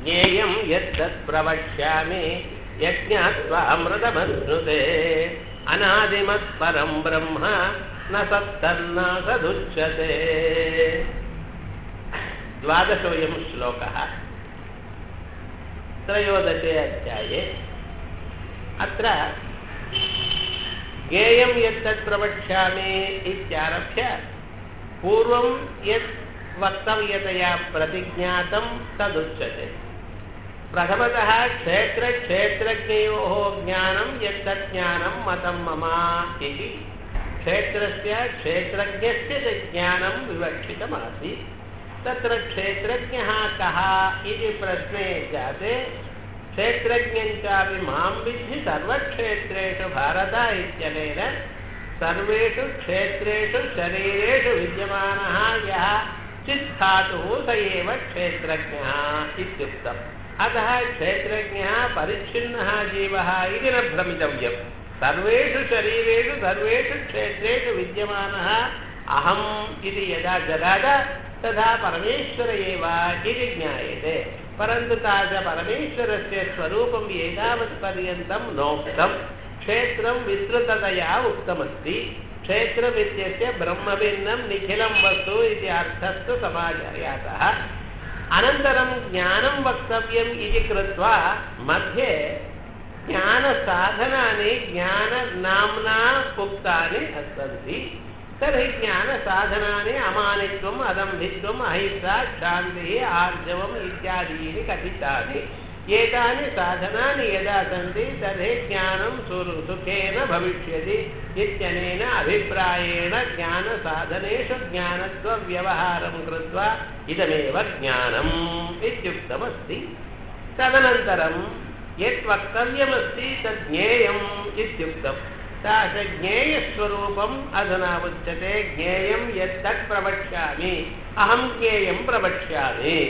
ज्ञेयं यत्तत् प्रवक्ष्यामि यज्ञात्वा अमृतमश्नुते अनादिमत्परं ब्रह्म न सत्तन्न सदुच्यते द्वादशोऽयं श्लोकः त्रयोदशे अध्याये अत्र ज्ञेयं यत्तत् प्रवक्ष्यामि इत्यारभ्य पूर्वं यत् वक्तव्यतया प्रतिज्ञातं तदुच्यते प्रथमतः क्षेत्रक्षेत्रज्ञयोः ज्ञानं यत्तत् ज्ञानं मतं मम इति क्षेत्रस्य क्षेत्रज्ञस्य च ज्ञानं विवक्षितमासीत् तत्र क्षेत्रज्ञः कः इति प्रश्ने जाते क्षेत्रज्ञञ्चापि मां विद्धि सर्वक्षेत्रेषु भारत इत्यनेन सर्वेषु क्षेत्रेषु शरीरेषु विद्यमानः यः चित्स्थातुः स एव क्षेत्रज्ञः इत्युक्तम् अतः क्षेत्रज्ञः परिच्छिन्नः जीवः इति न भ्रमितव्यम् सर्वेषु शरीरेषु सर्वेषु क्षेत्रेषु विद्यमानः अहम् इति यदा जगाद तथा परमेश्वर एव इति ज्ञायते परन्तु तादृश परमेश्वरस्य स्वरूपम् एतावत्पर्यन्तं नोक्तं क्षेत्रं विस्तृततया उक्तमस्ति क्षेत्रमित्यस्य ब्रह्मभिन्नं निखिलं वस्तु इति अर्थस्तु समाजातः अनन्तरं ज्ञानं वक्तव्यम् इति कृत्वा मध्ये ज्ञानसाधनानि ज्ञाननाम्ना उक्तानि सन्ति तर्हि ज्ञानसाधनानि अमानित्वम् अदम्भित्वम् अहिंसा शान्तिः आर्जवम् इत्यादीनि कथितानि एतानि साधनानि यदा सन्ति तर्हि ज्ञानं सुरु सुखेन भविष्यति इत्यनेन अभिप्रायेण ज्ञानसाधनेषु ज्ञानत्वव्यवहारं कृत्वा इदमेव ज्ञानम् इत्युक्तमस्ति तदनन्तरं यत् वक्तव्यमस्ति तत् ज्ञेयम् इत्युक्तम् तादृशज्ञेयस्वरूपम् अधुना उच्यते ज्ञेयं यत्तत् प्रवक्ष्यामि अहं ज्ञेयं प्रवक्ष्यामि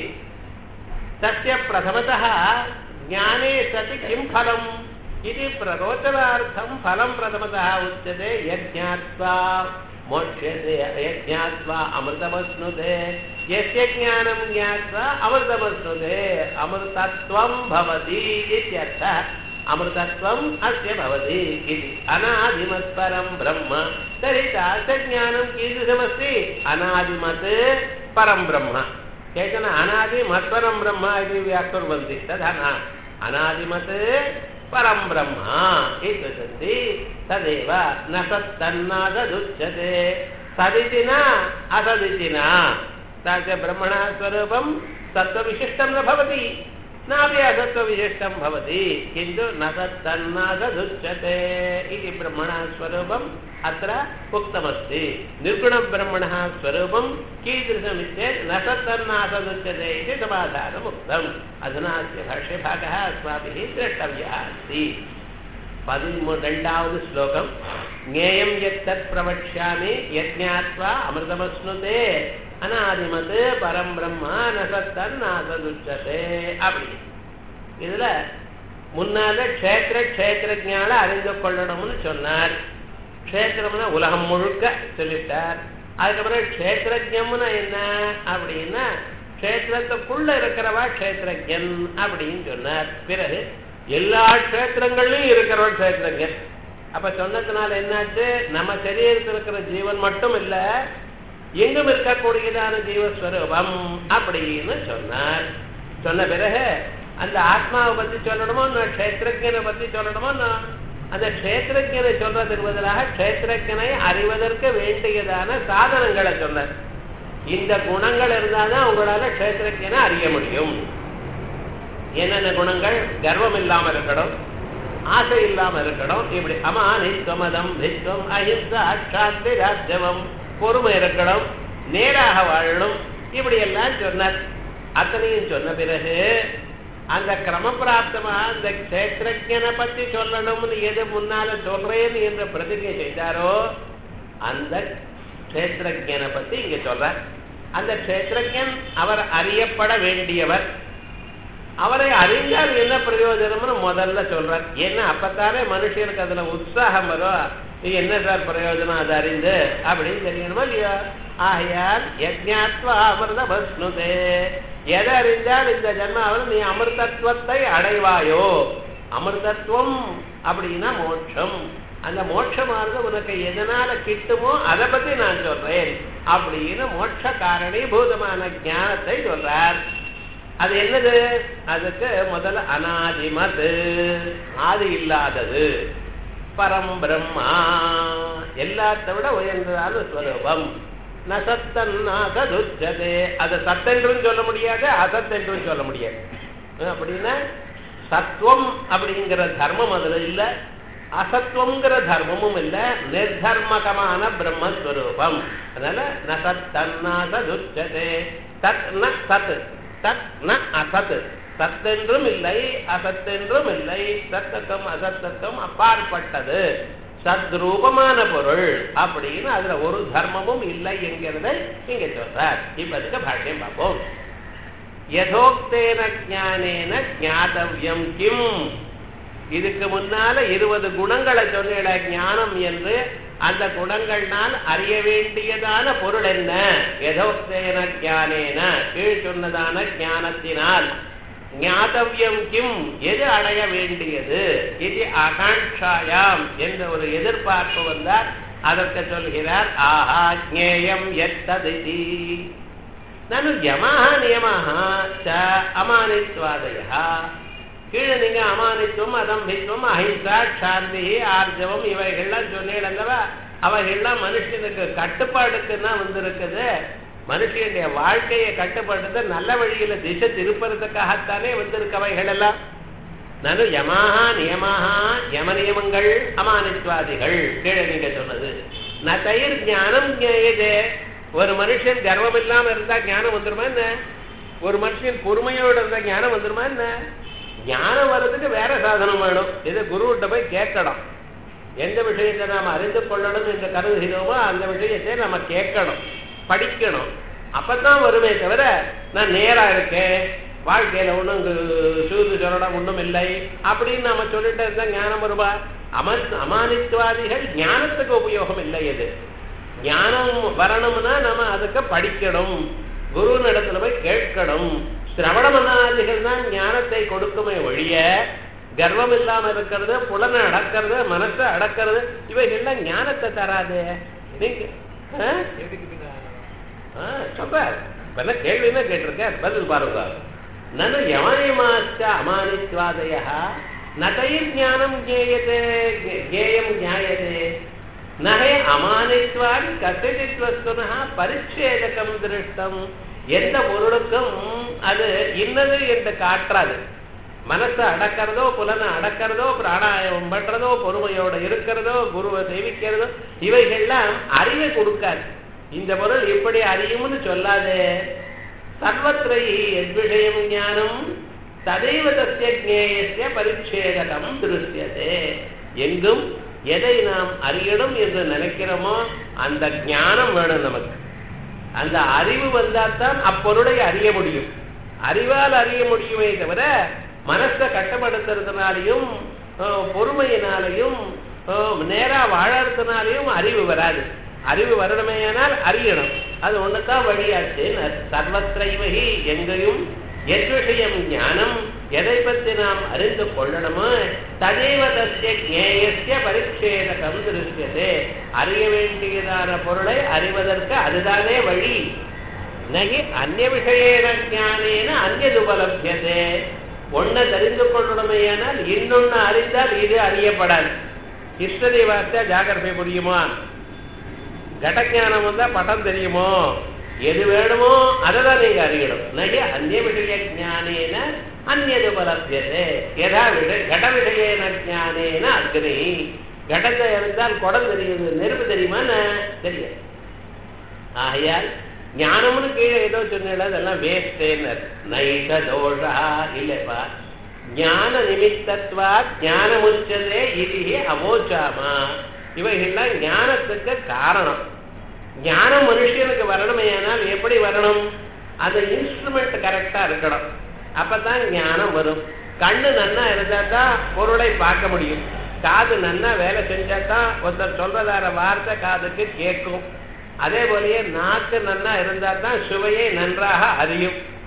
तस्य प्रथमतः ज्ञाने सति किं फलम् इति प्ररोचनार्थं फलं प्रथमतः उच्यते यज्ञात्वा मोक्ष्यते यज्ञात्वा अमृतमश्नुते यस्य ज्ञानं ज्ञात्वा अमृतमश्नुते अमृतत्वं भवति इत्यर्थः अमृतत्वम् अस्य भवति इति अनादिमत्परं ब्रह्म तर्हि तादृशज्ञानं कीदृशमस्ति अनादिमत् परं ब्रह्म केचन अनादिमत्परं ब्रह्म इति व्याकुर्वन्ति तथा न अनादिमत् परं ब्रह्म इति वदन्ति तदेव न सत्तन्नादुच्यते सदिति न असदिति न तादृश ब्रह्मणः स्वरूपं सत्त्वविशिष्टं न भवति नापि असत्त्वविशिष्टं भवति किन्तु न तत्तन्नादुच्यते इति ब्रह्मणः स्वरूपम् अत्र उक्तमस्ति निर्गुणब्रह्मणः स्वरूपं कीदृशमित्येत् न तत्तन्नासदुच्यते इति समाधानम् उक्तम् अधुना अस्य भाष्यभागः अस्माभिः द्रष्टव्यः अस्ति पदिमू ரெண்டாவது ஸ்லோகம் ஞேயம் எத்தத் பிரவக்ஷாமி யஜ்ஞாத்வா அமிர்தமஸ்னுதே அனாதிமத் பரம் பிரம்மா நசத்தன் நாசதுச்சதே அப்படி இதுல முன்னால க்ஷேத்திர க்ஷேத்திரஜால அறிந்து கொள்ளணும்னு சொன்னார் க்ஷேத்திரம்னா உலகம் முழுக்க சொல்லிட்டார் அதுக்கப்புறம் க்ஷேத்திரஜம்னா என்ன அப்படின்னா க்ஷேத்திரத்துக்குள்ள இருக்கிறவா க்ஷேத்திரஜன் அப்படின்னு சொன்னார் பிறகு எல்லா க்ஷேத்திரங்கள்லயும் இருக்கிறவன் க்ஷேத்திரஜன் அப்ப சொன்னதுனால என்னாச்சு நம்ம சரீரத்தில் இருக்கிற ஜீவன் மட்டும் இல்ல எங்கும் இருக்கக்கூடியதான ஜீவஸ்வரூபம் அப்படின்னு சொன்னார் சொன்ன பிறகு அந்த ஆத்மாவை பத்தி சொல்லணுமோ க்ஷேத்திரஜனை பத்தி சொல்லணுமோ அந்த க்ஷேத்திரஜனை சொல்றதுக்கு பதிலாக க்ஷேத்திரஜனை அறிவதற்கு வேண்டியதான சாதனங்களை சொன்னார் இந்த குணங்கள் இருந்தாதான் உங்களால க்ஷேத்திரஜனை அறிய முடியும் என்னென்ன குணங்கள் கர்வம் இல்லாம இருக்கணும் ஆசை இல்லாம இருக்கணும் இப்படி அமானித்வமதம் வித்வம் அஹிம்சா சாந்தி ராஜ்யவம் பொறுமை இருக்கணும் நேராக வாழணும் இப்படி எல்லாம் சொன்னார் அத்தனையும் சொன்ன பிறகு அந்த கிரமப்பிராப்தமா அந்த கஷேத்திரஜனை பத்தி சொல்லணும்னு எது முன்னால சொல்றேன்னு என்று பிரதிஜை செய்தாரோ அந்த கஷேத்திரஜனை பத்தி இங்க சொல்ற அந்த கஷேத்திரஜன் அவர் அறியப்பட வேண்டியவர் அவரை அறிஞ்சால் என்ன பிரயோஜனம்னு முதல்ல சொல்றார் ஏன்னா அப்பத்தானே மனுஷனுக்கு அதுல உற்சாகம் வரும் இது என்ன சார் பிரயோஜனம் அது அறிந்து அப்படின்னு தெரியணுமா இல்லையா ஆகையால் யஜ்ஞாத்வா அமிர்த பஸ்னுதே எதை அறிந்தால் இந்த ஜென்மாவில் நீ அமிர்தத்துவத்தை அடைவாயோ அமிர்தத்துவம் அப்படின்னா மோட்சம் அந்த மோட்சமானது உனக்கு எதனால கிட்டுமோ அதை பத்தி நான் சொல்றேன் அப்படின்னு மோட்ச காரணீபூதமான ஞானத்தை சொல்றார் அது என்னது அதுக்கு முதல்ல அனாதிமத் ஆதி இல்லாதது பரம் பிரம்மா எல்லாத்தை விட உயர்ந்ததான ஸ்வரூபம் நசத்தன்னாசதுச்சதே அது சத்தென்றும் சொல்ல முடியாது அசத்தென்றும் சொல்ல முடியாது அப்படின்னா சத்துவம் அப்படிங்கிற தர்மம் அதுல இல்ல அசத்துவங்கிற தர்மமும் இல்ல நிர்தர்மகமான பிரம்மஸ்வரூபம் அதனால நசத்தன்னாசதுச்சதே தத் ந சத் தத் ந அசத் சத்தென்றும் இல்லை அசத்தென்றும் இல்லை சத்தத்துவம் அசத்தத்துவம் அப்பாற்பட்டது சத்ரூபமான பொருள் அப்படின்னு அதுல ஒரு தர்மமும் இல்லை என்கிறத இங்க சொல்றார் இப்ப அதுக்கு பாஷ்யம் பார்ப்போம் யதோக்தேன ஜானேன ஜாதவியம் கிம் இதுக்கு முன்னால இருபது குணங்களை சொன்னிட ஞானம் என்று அந்த குணங்கள்னால் அறிய வேண்டியதான பொருள் என்ன யதோக்தேன ஜானேன கீழ் சொன்னதான ஞானத்தினால் ஞாதவியம் கிம் எது அடைய வேண்டியது இது ஆகாங்காயாம் என்ற ஒரு எதிர்பார்ப்பு வந்தால் அதற்கு சொல்கிறார் ஆஹா ஜேயம் எத்ததிதி நனு யமாக நியமாக ச அமானித்வாதய கீழே நீங்க அமானித்துவம் அதம்பித்துவம் அஹிம்சா சாந்தி ஆர்ஜவம் இவைகள்லாம் சொன்னீங்களவா அவைகள்லாம் மனுஷனுக்கு கட்டுப்பாடுக்குன்னா வந்திருக்குது மனுஷனுடைய வாழ்க்கையை கட்டுப்படுத்த நல்ல வழியில திசை திருப்பறதுக்காகத்தானே வந்திருக்கவைகள் எல்லாம் நனு யமாகா நியமாகா யம நியமங்கள் அமானித்வாதிகள் கீழே நீங்க சொன்னது ந தயிர் ஞானம் ஞேயதே ஒரு மனுஷன் கர்வம் இல்லாம இருந்தா ஞானம் வந்துருமா என்ன ஒரு மனுஷன் பொறுமையோட இருந்தா ஞானம் வந்துருமா என்ன ஞானம் வர்றதுக்கு வேற சாதனம் வேணும் இதை குருவிட்ட போய் கேட்கணும் எந்த விஷயத்தை நாம் அறிந்து கொள்ளணும் என்று கருதுகிறோமோ அந்த விஷயத்தை நம்ம கேட்கணும் படிக்கணும் அப்பதான் வருமே தவிர நான் நேரா இருக்கேன் வாழ்க்கையில ஒண்ணும் சூது சொல்லடம் ஒண்ணும் இல்லை அப்படின்னு நம்ம சொல்லிட்டு இருந்தா ஞானம் வருவா அம அமானித்துவாதிகள் ஞானத்துக்கு உபயோகம் இல்லை இது ஞானம் வரணும்னா நம்ம அதுக்கு படிக்கணும் குரு இடத்துல போய் கேட்கணும் சிரவண மனாதிகள் தான் ஞானத்தை கொடுக்குமே ஒழிய கர்வம் இல்லாம இருக்கிறது புலனை அடக்கிறது மனசை அடக்கிறது இவைகள்லாம் ஞானத்தை தராது நீங்க சொல்றார் இப்ப என்ன கேள்வின்னா கேட்டிருக்கேன் பதில் பாருங்க நனு யமனியமாச்ச அமானித்வாதய நதைர் ஞானம் ஜேயதே ஜேயம் ஞாயதே நகை அமானித்வான் கசிதித் வஸ்துனா பரிச்சேதகம் திருஷ்டம் எந்த பொருளுக்கும் அது இன்னது என்று காட்டுறாது மனசை அடக்கிறதோ புலனை அடக்கிறதோ பிராணாயாமம் பண்றதோ பொறுமையோட இருக்கிறதோ குருவை சேவிக்கிறதோ இவைகள்லாம் அறிவை கொடுக்காது இந்த பொருள் இப்படி அறியும்னு சொல்லாதே சர்வத்திரை எத்விஷயம் ஞானம் ததைவ தசிய ஜேயசிய பரிச்சேதகம் திருஷ்யதே எங்கும் எதை நாம் அறியணும் என்று நினைக்கிறோமோ அந்த ஞானம் வேணும் நமக்கு அந்த அறிவு வந்தால்தான் அப்பொருளை அறிய முடியும் அறிவால் அறிய முடியுமே தவிர மனசை கட்டுப்படுத்துறதுனாலையும் பொறுமையினாலையும் நேரா வாழறதுனாலையும் அறிவு வராது அறிவு வரணுமேயானால் அறியணும் அது ஒண்ணுதான் வழியாச்சு சர்வத்திரைவகி எங்கேயும் எத் விஷயம் ஞானம் எதை பற்றி நாம் அறிந்து கொள்ளணுமோ ததேவ தசிய ஜேயசிய பரிச்சேதகம் திருஷ்யதே அறிய வேண்டியதான பொருளை அறிவதற்கு அதுதானே வழி நகி அந்நிய விஷயேன ஞானேன அந்நது உபலபியதே ஒன்ன தெரிந்து கொள்ளணுமேயானால் இன்னொன்னு அறிந்தால் இது அறியப்படாது இஷ்டதை வார்த்தை ஜாகிரதை புரியுமா கடஞானம் வந்தா படம் தெரியுமோ எது வேணுமோ அதை தான் நீங்க அறியணும் நகி அந்நிய விஷய ஜானேன அந்நது உபலபியதே எதா விட கட விஷயேன ஜானேன அக்னி கடத்தை இருந்தால் குடம் தெரியுது நெருப்பு தெரியுமா தெரியாது ஆகையால் ஞானம்னு கீழே ஏதோ சொன்னீங்களா அதெல்லாம் வேஸ்டேனர் நைக தோஷா இல்லப்பா ஞான நிமித்தத்வா ஞானமுச்சதே இது அமோச்சாமா இவைகள்லாம் ஞானத்துக்கு காரணம் ஞானம் மனுஷனுக்கு வரணுமையானால் எப்படி வரணும் அந்த இன்ஸ்ட்ருமெண்ட் கரெக்டா இருக்கணும் அப்பதான் ஞானம் வரும் கண்ணு நன்னா இருந்தா தான் பொருளை பார்க்க முடியும் காது நன்னா வேலை செஞ்சா தான் ஒருத்தர் சொல்றதார வார்த்தை காதுக்கு கேட்கும் அதே போலயே நாக்கு நன்னா இருந்தா தான் சுவையை நன்றாக அறியும்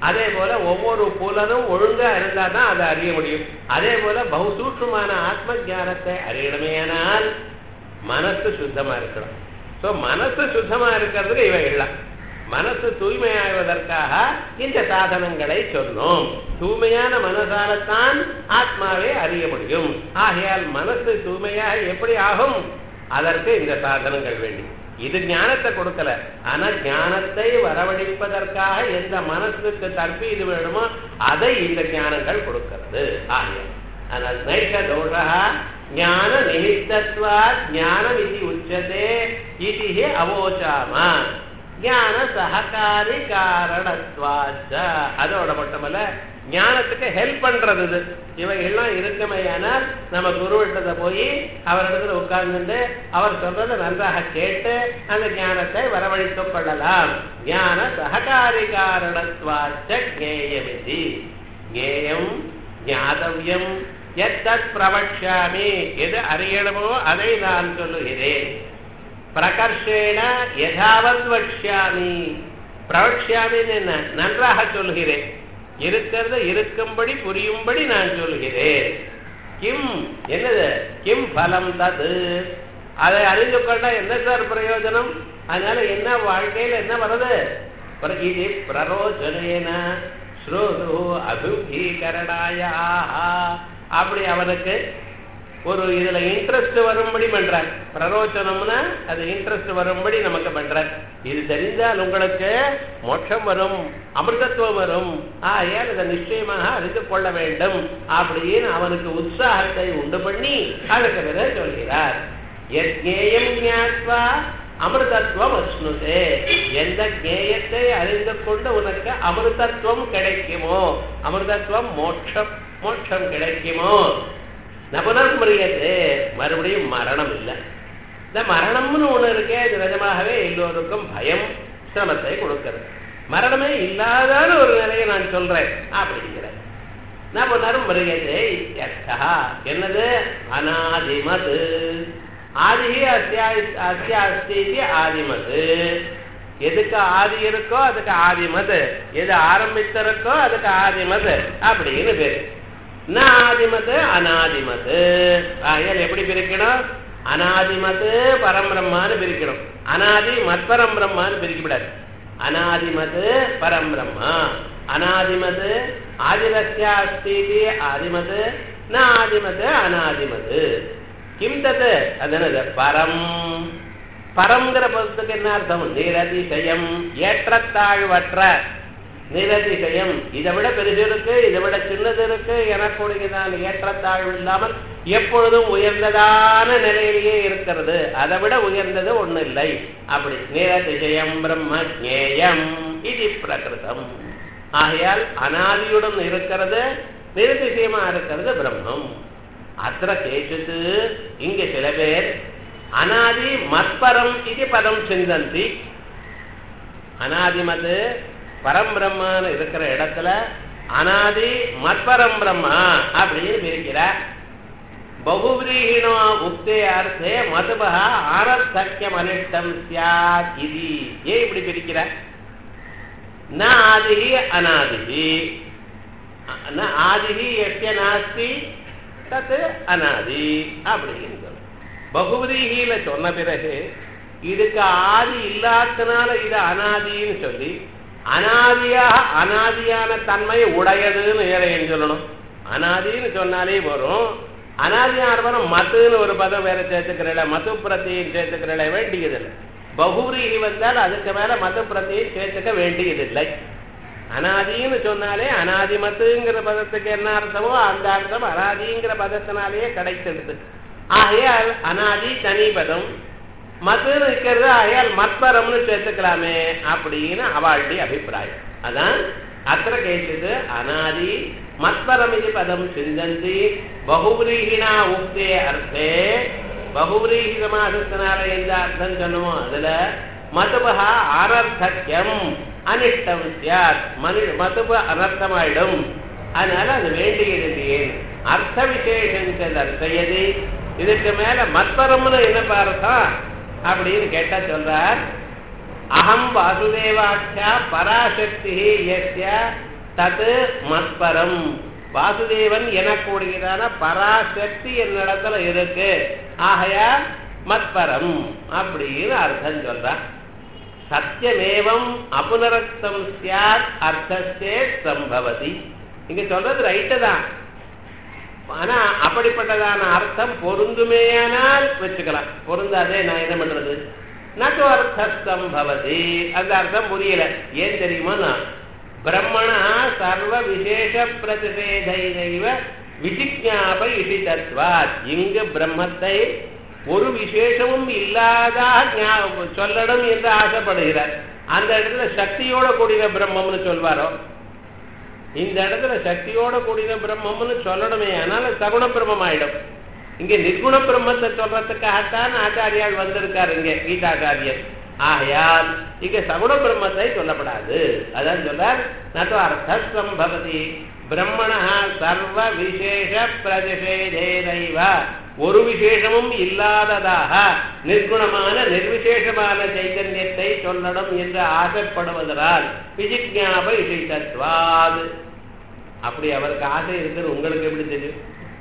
அதே போல ஒவ்வொரு புலனும் ஒழுங்கா இருந்தா தான் அதை அறிய முடியும் அதே போல பகுசூட்சமான ஆத்ம ஞானத்தை அறியணுமேனால் மனசு சுத்தமா இருக்கணும் சோ மனசு சுத்தமா இருக்கிறதுக்கு இவை எல்லாம் மனசு தூய்மையாவதற்காக இந்த சாதனங்களை சொன்னோம் தூய்மையான மனசாலத்தான் ஆத்மாவை அறிய முடியும் ஆகையால் மனசு தூய்மையாக எப்படி ஆகும் அதற்கு இந்த சாதனங்கள் வேண்டி இது ஞானத்தை கொடுக்கல ஆனா ஞானத்தை வரவழைப்பதற்காக எந்த மனசுக்கு தற்பீது வேணுமோ அதை இந்த ஞானங்கள் கொடுக்கிறது ஆகையால் ஆனால் நைஷ தோஷா ஞான நிமித்தத்வா ஞானம் இது உச்சதே இது அவோச்சாமா ஞான சககாரி காரணத்வாச்ச அதோட மட்டுமல்ல ஞானத்துக்கு ஹெல்ப் பண்றது இது இவைகள்லாம் இருக்குமையானால் நம்ம குருவிட்டதை போய் அவரிடத்துல உட்கார்ந்துட்டு அவர் சொல்றதை நன்றாக கேட்டு அந்த ஞானத்தை வரவழைத்துக் கொள்ளலாம் ஞான சககாரி காரணத்வாச்ச ஜேயமிதி ஜேயம் ஞாதவியம் எத்தத் பிரவக்ஷாமி எது அறியணுமோ அதை நான் சொல்லுகிறேன் பிரகர்ஷேன யதாவத் வக்ஷாமி பிரவக்ஷாமின்னு என்ன நன்றாக சொல்கிறேன் இருக்கிறத இருக்கும்படி புரியும்படி நான் சொல்கிறேன் கிம் என்னது கிம் பலம் தது அதை அறிந்து கொண்டா என்ன சார் பிரயோஜனம் அதனால என்ன வாழ்க்கையில என்ன வருது இது பிரரோஜனேன ஸ்ரோது அபிமுகீகரணாய அப்படி அவனுக்கு ஒரு இதுல இன்ட்ரெஸ்ட் வரும்படி பண்றார் பிரரோச்சனம்னா அது இன்ட்ரெஸ்ட் வரும்படி நமக்கு பண்றார் இது தெரிந்தால் உங்களுக்கு மோட்சம் வரும் அமிர்தத்துவம் வரும் ஆகையால் இதை நிச்சயமாக அறிந்து கொள்ள வேண்டும் அப்படின்னு அவனுக்கு உற்சாகத்தை உண்டு பண்ணி அதுக்கு பிறகு சொல்கிறார் யஜ்ஞேயம் ஞாத்வா அமிர்தத்துவம் அஸ்னுதே எந்த ஞேயத்தை அறிந்து கொண்டு உனக்கு அமிர்தத்துவம் கிடைக்குமோ அமிர்தத்துவம் மோட்சம் மோட்சம் கிடைக்குமோ நபுனர்முறையது மறுபடியும் மரணம் இல்லை இந்த மரணம்னு ஒண்ணு இருக்கே இது நிஜமாகவே எல்லோருக்கும் பயம் சிரமத்தை கொடுக்கிறது மரணமே இல்லாதான ஒரு நிலையை நான் சொல்றேன் அப்படிங்கிறேன் நபுனர்முறையது என்னது அனாதிமது ஆதிகி அத்தியாஸ்தி ஆதிமது எதுக்கு ஆதி இருக்கோ அதுக்கு ஆதிமது எது ஆரம்பித்திருக்கோ அதுக்கு ஆதிமது அப்படின்னு பேரு ஆதிமது அனாதிமது ஆகையால் எப்படி பிரிக்கணும் அனாதிமது பரம்பிரம்மான்னு பிரிக்கணும் அனாதி மத்பரம் பிரம்மான்னு பிரிக்கப்படாது அனாதிமது பரம்பிரம்மா அனாதிமது ஆதிரஸ்யா அஸ்தி ஆதிமது ந ஆதிமது அனாதிமது கிம் தது அதனது பரம் பரம்ங்கிற பதத்துக்கு என்ன அர்த்தம் நிரதிசயம் ஏற்றத்தாழ்வற்ற நிரதிசயம் இதை விட பெருசு இருக்கு இதை விட சின்னது இருக்கு எனக்குடையதான ஏற்றத்தாழ்வு இல்லாமல் எப்பொழுதும் உயர்ந்ததான நிலையிலேயே இருக்கிறது அதை விட உயர்ந்தது ஒண்ணு இல்லை அப்படி நிரதிசயம் பிரம்ம ஜேயம் இது பிரகிருதம் ஆகையால் அனாதியுடன் இருக்கிறது நிரதிசயமா இருக்கிறது பிரம்மம் அத்த கேச்சித்து இங்க சில பேர் அனாதி மத்பரம் இது பதம் சிந்தந்தி அனாதிமது பரம்பிரம்மான்னு இருக்கிற இடத்துல அனாதி மத்பரம் பிரம்மா அப்படின்னு பிரிக்கிறார் பகுவிரீகிணோ உக்தே அர்த்தே மதுபா ஆனர்த்தக்கியம் அனிஷ்டம் சியாத் இது ஏன் இப்படி பிரிக்கிறார் ந ஆதிகி அநாதிகி ந ஆதிகி எஸ்ய நாஸ்தி தத்து அனாதி அப்படின்னு சொல்ல பகுவதிகில சொன்ன பிறகு இதுக்கு ஆதி இல்லாதனால இது அனாதின்னு சொல்லி அனாதியாக அனாதியான தன்மை உடையதுன்னு ஏழைன்னு சொல்லணும் அனாதின்னு சொன்னாலே வரும் அனாதியான மத்துன்னு ஒரு பதம் வேற சேர்த்துக்கிறல மது பிரத்தியும் சேர்த்துக்கிறல வேண்டியதில்லை பகுரீகி வந்தால் அதுக்கு மேல மத பிரத்தியும் சேர்த்துக்க வேண்டியதில்லை அனாதின்னு சொன்னாலே அனாதிமத்துங்கிற பதத்துக்கு என்ன அர்த்தமோ அந்த அர்த்தம் அனாதிங்கிற பதத்தினாலேயே கிடைச்சிடுது ஆகையால் அனாதி தனி பதம் மத்துன்னு இருக்கிறது ஆகையால் மத்பரம்னு சேர்த்துக்கலாமே அப்படின்னு அவளுடைய அபிப்பிராயம் அதான் அத்திர கேட்டது அனாதி மத்பரம் இது பதம் சிந்தந்தி பகுபிரீகினா உக்தே அர்த்தே பகுபிரீகி சமாசத்தினால எந்த அர்த்தம் சொல்லுமோ அதுல மதுபா அனர்த்தக்கியம் அனிஷ்டம் சியாத் மனு மதுப அனர்த்தமாயிடும் அதனால அது வேண்டியது இல்லையே அர்த்த விசேஷங்கள் அர்த்தையது இதுக்கு மேல மத்பரம்னு என்ன பார்த்தோம் அப்படின்னு கேட்டா சொல்றார் அகம் வாசுதேவாட்சா பராசக்தி எஸ்ய தது மத்பரம் வாசுதேவன் எனக்கூடியதான பராசக்தி என்னிடத்துல இருக்கு ஆகையா மத்பரம் அப்படின்னு அர்த்தம் சொல்றான் சத்தியமேவம் அபுனரக்தம் சியாத் அர்த்தத்தே சம்பவதி இங்க சொல்றது ரைட்டு தான் ஆனா அப்படிப்பட்டதான அர்த்தம் பொருந்துமேயானால் வச்சுக்கலாம் பொருந்தாதே நான் என்ன பண்றது நட்டு அர்த்தம் பவதி அந்த அர்த்தம் புரியல ஏன் தெரியுமா நான் பிரம்மணா சர்வ விசேஷ பிரதிஷேதைவ விசிஜாப இஷிதத்வாத் இங்கு பிரம்மத்தை ஒரு விசேஷமும் இல்லாத சொல்லணும் என்று ஆசைப்படுகிறார் அந்த இடத்துல சக்தியோட கூடிய பிரம்மம்னு சொல்வாரோ இந்த இடத்துல சக்தியோட கூடிய பிரம்மம்னு சொல்லணுமே அதனால சகுண பிரம்மம் ஆயிடும் இங்க நிர்குண பிரம்மத்தை சொல்றதுக்காகத்தான் ஆச்சாரியால் வந்திருக்காரு இங்க கீதாச்சாரியர் ஆகையால் இங்க சகுண பிரம்மத்தை சொல்லப்படாது அதான் சொல்றார் நட்டு அர்த்த சம்பவதி பிரம்மண சர்வ விசேஷ பிரதிஷேதேதைவ ஒரு விசேஷமும் இல்லாததாக நிர்குணமான நிர்விசேஷமான சைதன்யத்தை சொல்லணும் என்று ஆசைப்படுவதனால் விஜிஜாப இசைத்தத்வாது அப்படி அவருக்கு ஆசை இருக்குது உங்களுக்கு எப்படி தெரியும்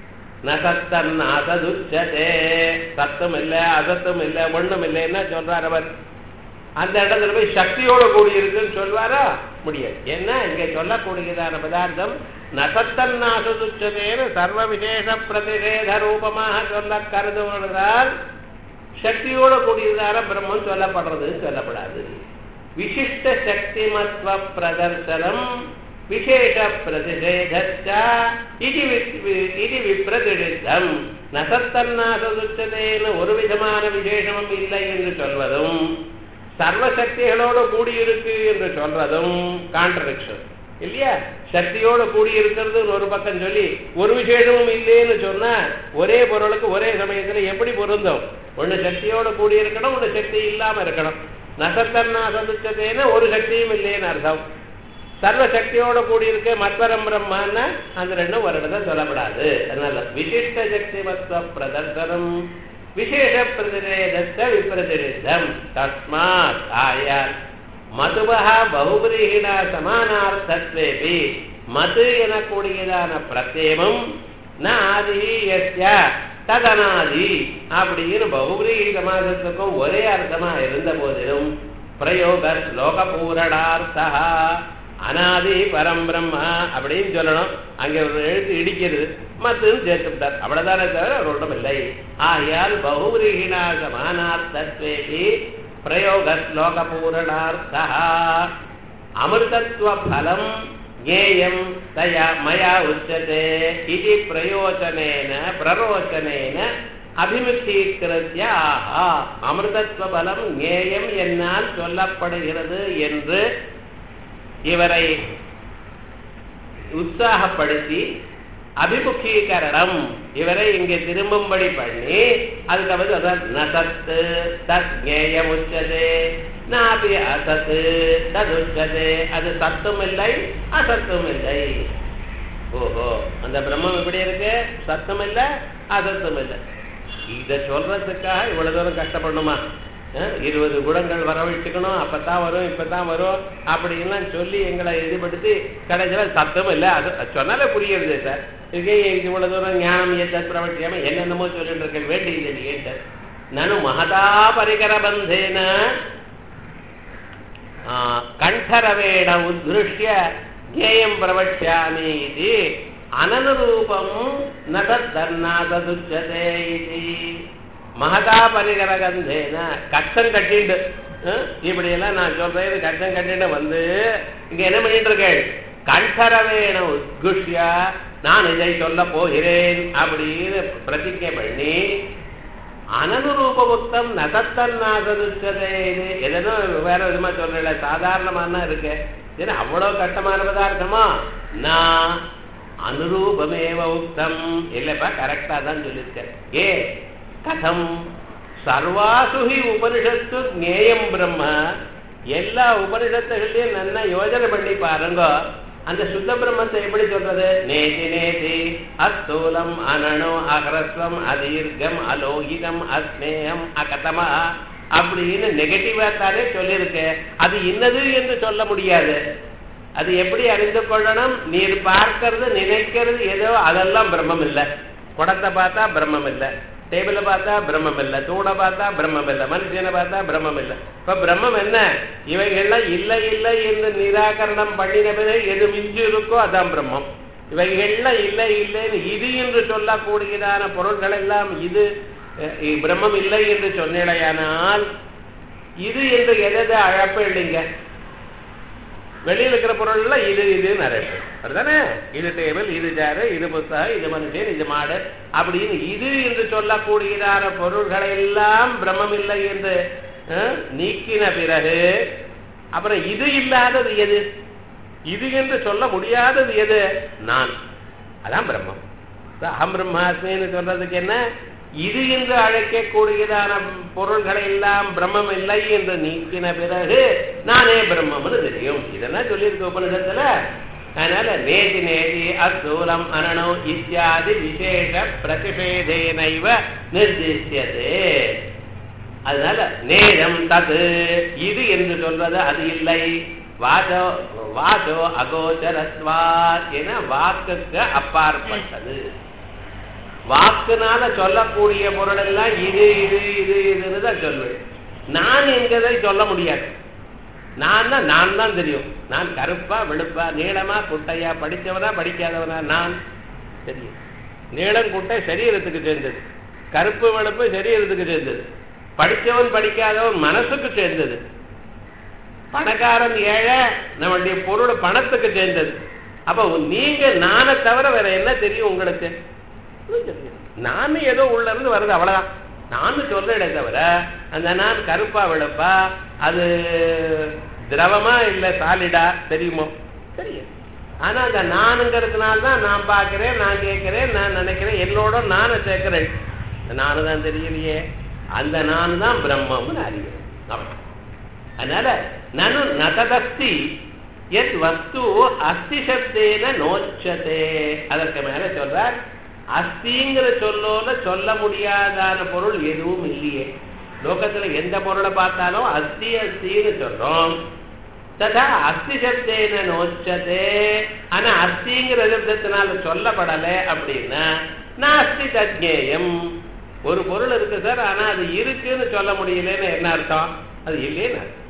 நசத்தன் அசதுச்சதே சத்தம் இல்லை அசத்தம் இல்லை ஒண்ணும் இல்லை என்ன சொல்றார் அவர் அந்த இடத்துல போய் சக்தியோட கூடி இருக்குன்னு சொல்வாரா முடியாது ஏன்னா இங்க சொல்லக்கூடியதான பதார்த்தம் நசத்தன் நாசதுச்சதேன்னு சர்வ விசேஷ பிரதிஷேத ரூபமாக சொல்ல கருதுவதால் சக்தியோட கூடியதான பிரம்மம் சொல்லப்படுறதுன்னு சொல்லப்படாது விசிஷ்ட சக்திமத்வ பிரதர்சனம் விசேஷ பிரதிஷேதச்ச இது இது விப்ரதிஷித்தம் நசத்தன்னாசதுச்சதேன்னு ஒரு விதமான விசேஷமும் இல்லை என்று சொல்வதும் சர்வசக்திகளோடு கூடியிருக்கு என்று சொல்றதும் கான்ட்ரடிக்ஷன் இல்லையா சக்தியோட கூடி இருக்கிறது ஒரு பக்கம் சொல்லி ஒரு விசேஷமும் இல்லைன்னு சொன்னா ஒரே பொருளுக்கு ஒரே சமயத்துல எப்படி பொருந்தும் ஒண்ணு சக்தியோட கூடி இருக்கணும் ஒண்ணு சக்தி இல்லாம இருக்கணும் நசத்தன்னா சந்திச்சதேன்னு ஒரு சக்தியும் இல்லைன்னு அர்த்தம் சர்வ சக்தியோட கூடி இருக்க மத்வரம் பிரம்மான்னு அந்த ரெண்டும் ஒரு இடத்துல சொல்லப்படாது அதனால விசிஷ்ட சக்தி மத்வ பிரதர்சனம் விசேஷ பிரதிரேதத்த விப்ரதிரிதம் தஸ்மாத் ஆயால் மதுவா பகுபிரீகிணா சமானார்த்தத்வேபி மது எனக்கூடியதான பிரத்யேகம் ந ஆதி எஸ்ய ததனாதி அப்படின்னு பகுபிரீகி சமாசத்துக்கும் ஒரே அர்த்தமா இருந்த போதிலும் பிரயோக ஸ்லோக பூரணார்த்தா அனாதி பரம் பிரம்மா அப்படின்னு சொல்லணும் அங்க ஒரு எழுத்து இடிக்கிறது மத்துன்னு சேர்த்துட்டார் அவ்வளவுதானே தவிர ஒரு ஒன்றும் இல்லை ஆகையால் பகுவிரீகிணா சமானார்த்தத்வேபி பிரயோக ஸ்லோக பூரணார்த்தா அமிர்தத்வ பலம் ஞேயம் தயா மயா உச்சதே இது பிரயோஜனேன பிரரோச்சனேன அபிமுக்தீகிருத்திய ஆஹா அமிர்தத்வ பலம் ஞேயம் என்னால் சொல்லப்படுகிறது என்று இவரை உற்சாகப்படுத்தி அபிமுகீகரணம் இவரை இங்கே திரும்பும்படி பண்ணி அதுக்கு வந்து நசத்து தத் ஞேயம் உச்சதே நாபி அசத்து தது உச்சதே அது சத்தும் இல்லை அசத்தும் இல்லை ஓஹோ அந்த பிரம்மம் எப்படி இருக்கு சத்தம் இல்லை அசத்தும் இல்லை இதை சொல்றதுக்காக இவ்வளவு தூரம் கஷ்டப்படணுமா இருபது குணங்கள் வரவழைச்சுக்கணும் அப்பதான் வரும் இப்பதான் வரும் அப்படின்லாம் சொல்லி எங்களை இதுபடுத்தி கடைசியில் சத்தம் இல்லை அது சொன்னாலே புரியுது சார் இதுக்கே இவ்வளவு தூரம் ஞானம் ஏற்ற பிரவட்சியாம என்னென்னமோ சொல்லிட்டு இருக்க வேண்டியது நீங்க நனு மகதா பரிகர பந்தேன கண்டரவேட உத்ருஷ்ய ஜேயம் பிரவட்சாமி இது அனனுரூபம் நதத்தன்னாதுச்சதே இது மகதா பரிகரகந்தேன கஷ்டம் கட்டிண்டு இப்படி எல்லாம் நான் சொல்றேன் கஷ்டம் கட்டிட்டு வந்து இங்க என்ன பண்ணிட்டு இருக்கேன் கண்டரவேன உத்குஷ்யா நான் இதை சொல்ல போகிறேன் அப்படின்னு பிரதிஜை பண்ணி அனனுரூபமுக்தம் நசத்தன் நாசதுச்சதே இது எதனோ வேற விதமா சொல்றல சாதாரணமான இருக்கு ஏன்னா அவ்வளவு கஷ்டமான பதார்த்தமா நான் அனுரூபமேவ உக்தம் இல்லப்பா கரெக்டா தான் சொல்லியிருக்கேன் ஏ கதம் சர்வாசு ஹி உபனிஷத்து ஞேயம் பிரம்ம எல்லா உபனிஷத்துகளையும் நல்லா யோஜனை பண்ணி பாருங்க அந்த சுத்த பிரம்மத்தை எப்படி சொல்றது நேதி நேதி அஸ்தூலம் அனணு அகரஸ்வம் அதீர்க்கம் அலோகிதம் அஸ்னேகம் அகதமா அப்படின்னு நெகட்டிவா தானே சொல்லியிருக்க அது இன்னது என்று சொல்ல முடியாது அது எப்படி அறிந்து கொள்ளணும் நீர் பார்க்கறது நினைக்கிறது ஏதோ அதெல்லாம் பிரம்மம் இல்லை குடத்தை பார்த்தா பிரம்மம் இல்லை டேபிளை பார்த்தா பிரம்மம் இல்லை தூணை பார்த்தா பிரம்மம் இல்லை மனுஷனை பார்த்தா பிரம்மம் இல்லை இப்ப பிரம்மம் என்ன இவைகள்லாம் இல்லை இல்லை என்று நிராகரணம் பண்ணின பிறகு எது மிஞ்சு இருக்கோ அதான் பிரம்மம் இவைகள்லாம் இல்லை இல்லைன்னு இது என்று சொல்லக்கூடியதான பொருள்கள் எல்லாம் இது அஹ், பிரம்மம் இல்லை என்று சொன்னேடையானால் இது என்று எதை அழப்ப இல்லைங்க வெளியில் இருக்கிற பொருள்லாம் இது இதுன்னு அழைப்பு அதுதானே இது டேபிள் இது சேரு இது புத்தகம் இது மனுஷன் இது மாடு அப்படின்னு இது என்று சொல்லக்கூடியதான பொருள்களை எல்லாம் பிரம்மம் இல்லை என்று அஹ், நீக்கின பிறகு அப்புறம் இது இல்லாதது எது இது என்று சொல்ல முடியாதது எது நான் அதான் பிரம்மம் அகம் பிரம்மாஸ்மின்னு சொல்றதுக்கு என்ன இது என்று அழைக்கக்கூடியதான பொருள்களை எல்லாம் பிரம்மம் இல்லை என்று நீக்கின பிறகு நானே பிரம்மம்னு தெரியும் இதெல்லாம் சொல்லியிருக்கு உபனிஷத்துல அதனால நேதி நேதி அஸ்தூலம் அனனோ இத்தியாதி விசேஷ பிரதிபேதேனைவ நிர்திஷ்யதே அதனால நேரம் தது இது என்று சொல்வது அது இல்லை வாசோ வாசோ அகோச்சரத்வா என வாக்குக்கு அப்பாற்பட்டது வாக்குனால சொல்லக்கூடிய பொருள் எல்லாம் இது இது இது இதுன்னு தான் சொல்வேன் நான் என்கிறதை சொல்ல முடியாது நான் தான் நான் தான் தெரியும் நான் கருப்பா வெளுப்பா நீளமா குட்டையா படித்தவனா படிக்காதவனா நான் தெரியும் நீளம் குட்டை சரீரத்துக்கு சேர்ந்தது கருப்பு வெளுப்பு சரீரத்துக்கு சேர்ந்தது படித்தவன் படிக்காதவன் மனசுக்கு சேர்ந்தது பணக்காரன் ஏழை நம்மளுடைய பொருள் பணத்துக்கு சேர்ந்தது அப்ப நீங்க நானை தவிர வேற என்ன தெரியும் உங்களுக்கு ஒண்ணும் தெரியாது. நானு ஏதோ உள்ள இருந்து வருது அவ்வளவுதான் நானு சொல்றேனே தவிர அந்த நான் கருப்பா வெளுப்பா அது திரவமா இல்ல சாலிடா தெரியுமோ தெரியும் ஆனா அந்த நானுங்கிறதுனால தான் நான் பார்க்கிறேன் நான் கேட்கிறேன் நான் நினைக்கிறேன் என்னோட நானை சேர்க்கிறேன் இந்த நானு தான் தெரியலையே அந்த நான் தான் பிரம்மம்னு அறிகிறேன் அவ்வளவுதான். அதனால நனு நததஸ்தி எத் வஸ்து அஸ்தி சப்தேன நோச்சதே அதற்கு மேல சொல்றார் அஸ்திங்கிற சொல்லோல சொல்ல முடியாதான பொருள் எதுவும் இல்லையே லோகத்துல எந்த பொருளை பார்த்தாலும் அஸ்தி அஸ்தின்னு சொல்றோம் ததா அஸ்தி சப்தேன நோச்சதே ஆனா அஸ்திங்கிற சப்தத்தினால சொல்லப்படலை அப்படின்னா நாஸ்தி தஜ்ஞேயம் ஒரு பொருள் இருக்கு சார் ஆனா அது இருக்குன்னு சொல்ல முடியலன்னு என்ன அர்த்தம் அது இல்லைன்னு அர்த்தம்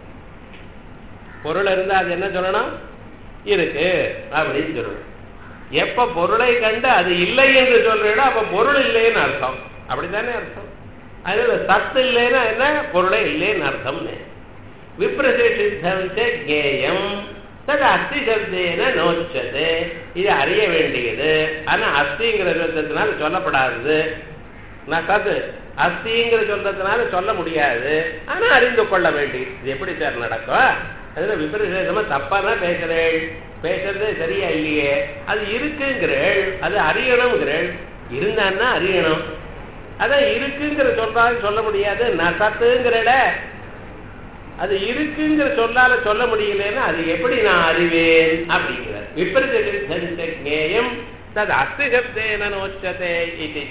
பொருள் இருந்தா அது என்ன சொல்லணும் இருக்கு அப்படின்னு சொல்லணும் எப்ப பொருளை கண்டு அது இல்லை என்று சொல்றீங்களோ அப்ப பொருள் இல்லைன்னு அர்த்தம் அப்படித்தானே அர்த்தம் அதுல சத்து இல்லைன்னா என்ன பொருளே இல்லைன்னு அர்த்தம்னு விப்ரசித்தம் ஜேயம் தது அஸ்தி சப்தேன நோச்சது இது அறிய வேண்டியது ஆனா அஸ்திங்கிற சப்தத்தினால சொல்லப்படாதது நான் சத்து அஸ்திங்கிற சொல்றதுனால சொல்ல முடியாது ஆனா அறிந்து கொள்ள வேண்டியது இது எப்படி சார் நடக்கும் அதுல விபரீதமா தப்பா தான் பேசுறேள் பேசுறது சரியா இல்லையே அது இருக்குங்கிறேள் அது அறியணுங்கிறேள் இருந்தான்னா அறியணும் அதான் இருக்குங்கிற சொல்றாலும் சொல்ல முடியாது நசத்துங்கிறட அது இருக்குங்கிற சொல்லால சொல்ல முடியலன்னா அது எப்படி நான் அறிவேன் அப்படிங்கிறார் விபரீதம் தது அஸ்தி சப்தேன நோச்சதே இது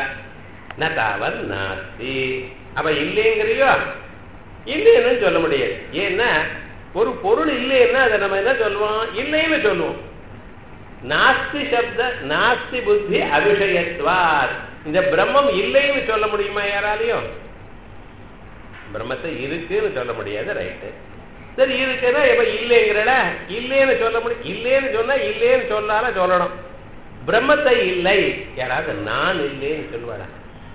நதாவன் நாஸ்தி அப்ப இல்லைங்கிறியோ இல்லைன்னு சொல்ல முடியாது ஏன்னா ஒரு பொருள் இல்லைன்னா அதை நம்ம என்ன சொல்லுவோம் இல்லைன்னு சொல்லுவோம் நாஸ்தி சப்த நாஸ்தி புத்தி அபிஷயத்வார் இந்த பிரம்மம் இல்லைன்னு சொல்ல முடியுமா யாராலையும் பிரம்மத்தை இருக்குன்னு சொல்ல முடியாது ரைட்டு சரி இருக்குன்னா இப்ப இல்லைங்கிறட இல்லைன்னு சொல்ல முடியும் இல்லைன்னு சொன்னா இல்லைன்னு சொன்னால சொல்லணும் பிரம்மத்தை இல்லை யாராவது நான் இல்லைன்னு சொல்லுவாடா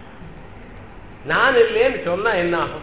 நான் இல்லைன்னு சொன்னா என்ன ஆகும்